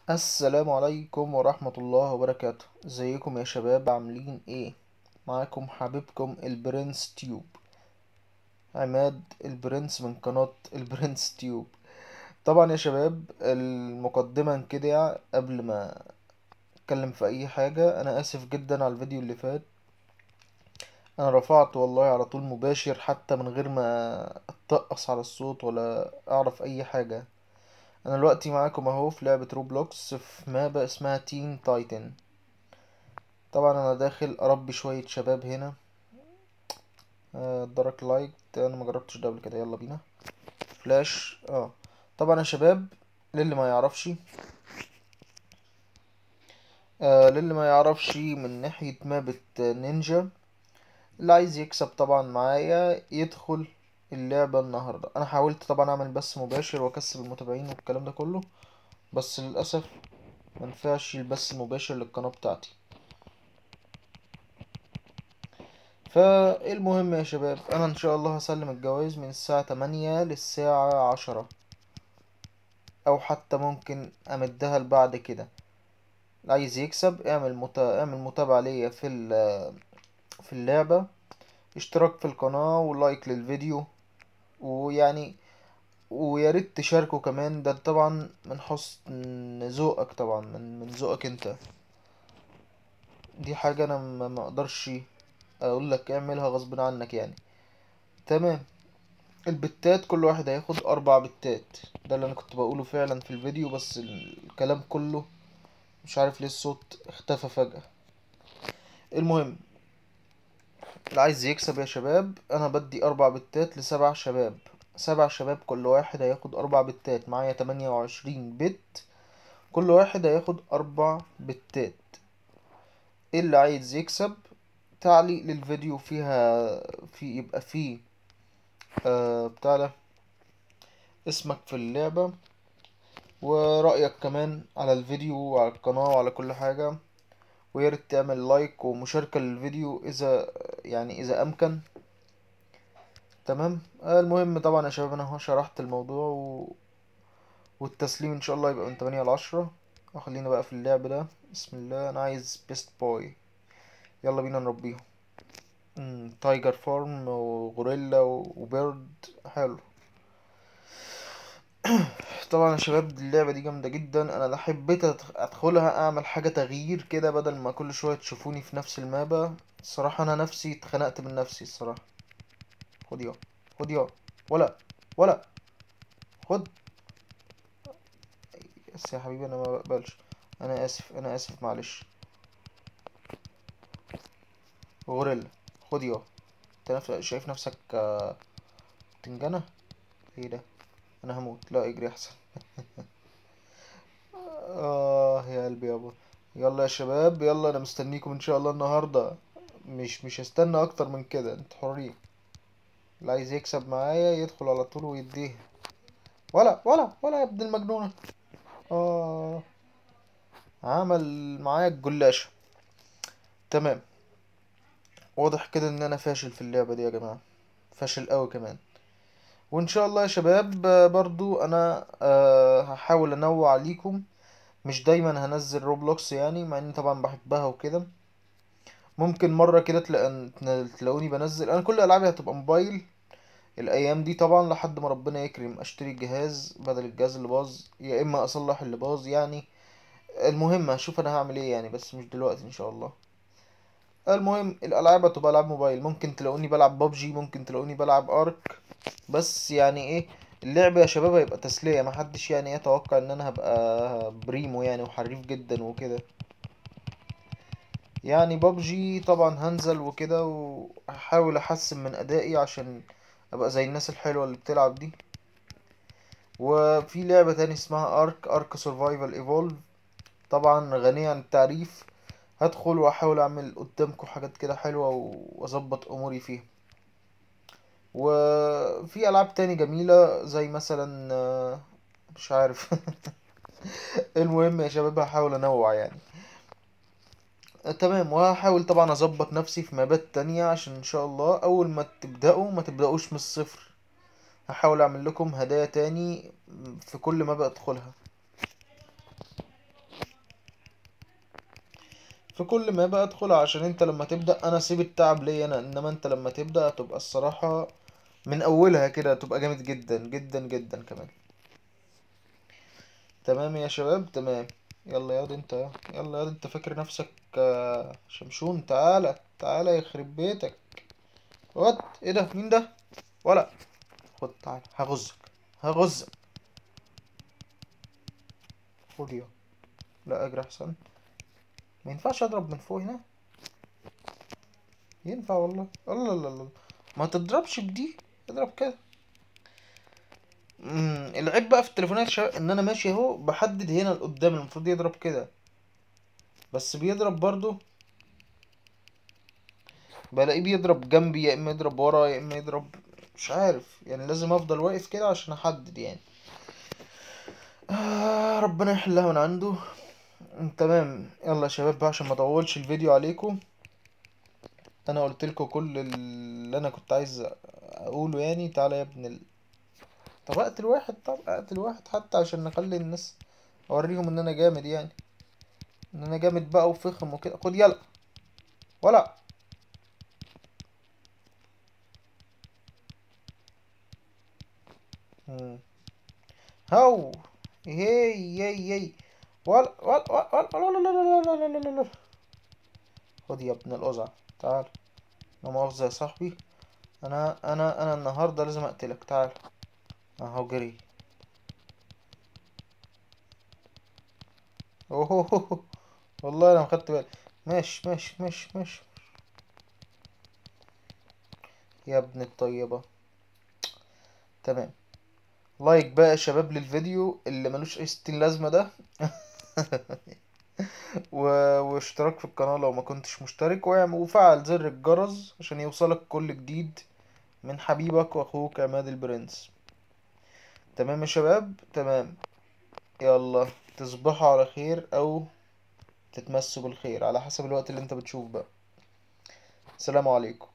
السلام عليكم ورحمة الله وبركاته ازيكم يا شباب عاملين ايه معاكم حبيبكم البرنس تيوب عماد البرنس من قناة البرنس تيوب طبعا يا شباب المقدمة كده قبل ما اتكلم في اي حاجة انا اسف جدا على الفيديو اللي فات انا رفعت والله على طول مباشر حتى من غير ما اتقص على الصوت ولا اعرف اي حاجة انا دلوقتي معاكم اهو في لعبة روبلوكس في مابا اسمها تين تايتن طبعا انا داخل اربي شوية شباب هنا دارك لايت انا ما جربتش ده قبل كده يلا بينا فلاش اه طبعا يا شباب للي ما يعرفش آه للي ما يعرفش من ناحية مابة نينجا اللي عايز يكسب طبعا معايا يدخل اللعبة النهاردة انا حاولت طبعا اعمل بث مباشر واكسب المتابعين والكلام ده كله بس للاسف منفعش البث المباشر للقناة بتاعتي فالمهم يا شباب انا ان شاء الله هسلم الجوائز من الساعة تمانية للساعة عشرة او حتى ممكن امدها لبعد كده اللي عايز يكسب اعمل متا... اعمل متابعة ليا في ال... في اللعبة اشتراك في القناة ولايك للفيديو ويعني ويا ريت تشاركوا كمان ده طبعا من حسن ذوقك طبعا من من ذوقك انت دي حاجة انا ما ما اقدرش اقول لك اعملها غصب عنك يعني تمام البتات كل واحد هياخد اربع بتات ده اللي انا كنت بقوله فعلا في الفيديو بس الكلام كله مش عارف ليه الصوت اختفى فجأة المهم اللي عايز يكسب يا شباب انا بدي اربع بتات لسبع شباب سبع شباب كل واحد هياخد اربع بتات معايا تمانية وعشرين بت كل واحد هياخد اربع بتات اللي عايز يكسب تعليق للفيديو فيها في يبقى فيه آه بتاع ده اسمك في اللعبة ورأيك كمان على الفيديو وعلى القناة وعلى كل حاجة ويا ريت تعمل لايك ومشاركة للفيديو إذا يعني إذا أمكن تمام المهم طبعا يا شباب أنا اهو شرحت الموضوع و... والتسليم إن شاء الله يبقى من تمانية لعشرة وخلينا بقى في اللعب ده بسم الله أنا عايز بيست بوي يلا بينا نربيهم مم، تايجر فارم وغوريلا وبيرد حلو طبعا يا شباب اللعبة دي جامدة جدا انا لو حبيت أدخ- ادخلها اعمل حاجة تغيير كده بدل ما كل شوية تشوفوني في نفس المابا الصراحة انا نفسي اتخنقت من نفسي الصراحة خد يا خد يا ولا ولا خد بس يا حبيبي انا ما بقبلش انا اسف انا اسف معلش غوريلا خد يا انت نف- شايف نفسك آه، تنجنة ايه ده انا هموت لا اجري احسن اه يا قلبي يابا يلا يا شباب يلا انا مستنيكم ان شاء الله النهارده مش مش هستنى اكتر من كده انت حرين اللي عايز يكسب معايا يدخل على طول ويديه ولا ولا ولا يا ابن المجنونة اه عمل معايا الجلاشة تمام واضح كده ان انا فاشل في اللعبة دي يا جماعة فاشل قوي كمان وان شاء الله يا شباب آه، برضو انا آه، هحاول انوع عليكم مش دايما هنزل روبلوكس يعني مع اني طبعا بحبها وكده ممكن مرة كده تلاقن- تلاقوني بنزل انا كل العابي هتبقى موبايل الايام دي طبعا لحد ما ربنا يكرم اشتري جهاز بدل الجهاز اللي باظ يا اما اصلح اللي باظ يعني المهم هشوف انا هعمل ايه يعني بس مش دلوقتي ان شاء الله المهم الالعاب هتبقى العاب موبايل ممكن تلاقوني بلعب ببجي ممكن تلاقوني بلعب ارك بس يعني ايه اللعب يا شباب هيبقى تسلية محدش يعني يتوقع ان انا هبقى بريمو يعني وحريف جدا وكده يعني ببجي طبعا هنزل وكده وهحاول احسن من ادائي عشان ابقى زي الناس الحلوة اللي بتلعب دي وفي لعبة تاني اسمها ارك ارك سرفايفل ايفولف طبعا غنية عن التعريف هدخل واحاول اعمل قدامكم حاجات كده حلوة واظبط اموري فيها وفي العاب تاني جميلة زي مثلا آه، مش عارف المهم يا شباب هحاول انوع يعني آه، تمام وهحاول طبعا اظبط نفسي في مابات تانية عشان ان شاء الله اول ما تبدأوا ما تبدأوش من الصفر هحاول اعمل لكم هدايا تاني في كل مابا ادخلها في كل ما بقى ادخلها عشان انت لما تبدأ انا سيب التعب ليا انا انما انت لما تبدأ هتبقى الصراحة من اولها كده هتبقى جامد جدا جدا جدا كمان تمام يا شباب تمام يلا ياض انت يلا ياض انت فاكر نفسك آه، شمشون تعالى تعالى يخرب بيتك وات ايه ده مين ده ولا خد تعالى هغزك هغزك خد يا لا اجري احسن ما ينفعش اضرب من فوق هنا ينفع والله الله الله الله ما تضربش بدي اضرب كده امم العيب بقى في التليفونات شا... ان انا ماشي اهو بحدد هنا لقدام المفروض يضرب كده بس بيضرب برضو بلاقيه بيضرب جنبي يا اما يضرب ورا يا اما يضرب مش عارف يعني لازم افضل واقف كده عشان احدد يعني آه ربنا يحلها من عنده تمام يلا يا شباب بقى عشان ما اطولش الفيديو عليكم انا قلت لكم كل اللي انا كنت عايز اقوله يعني تعالى يا ابن ال... طب اقتل واحد طب اقتل واحد حتى عشان نخلي الناس اوريهم ان انا جامد يعني ان انا جامد بقى وفخم وكده خد يلا ولا مم. هاو هي هي هي ولا ولا ولا ولا ولا ولا ولا ولا ولا ولا خد يا ابن القزع تعال لا مؤاخذة يا صاحبي انا انا انا النهارده لازم اقتلك تعال اهو جري اوه والله انا ما خدت بالي ماشي ماشي ماشي ماشي يا ابن الطيبة تمام لايك بقى يا شباب للفيديو اللي ملوش اي ستين لازمة ده و... واشتراك في القناة لو ما كنتش مشترك واعمل وفعل زر الجرس عشان يوصلك كل جديد من حبيبك واخوك عماد البرنس تمام يا شباب تمام يلا تصبحوا على خير او تتمسوا بالخير على حسب الوقت اللي انت بتشوف بقى السلام عليكم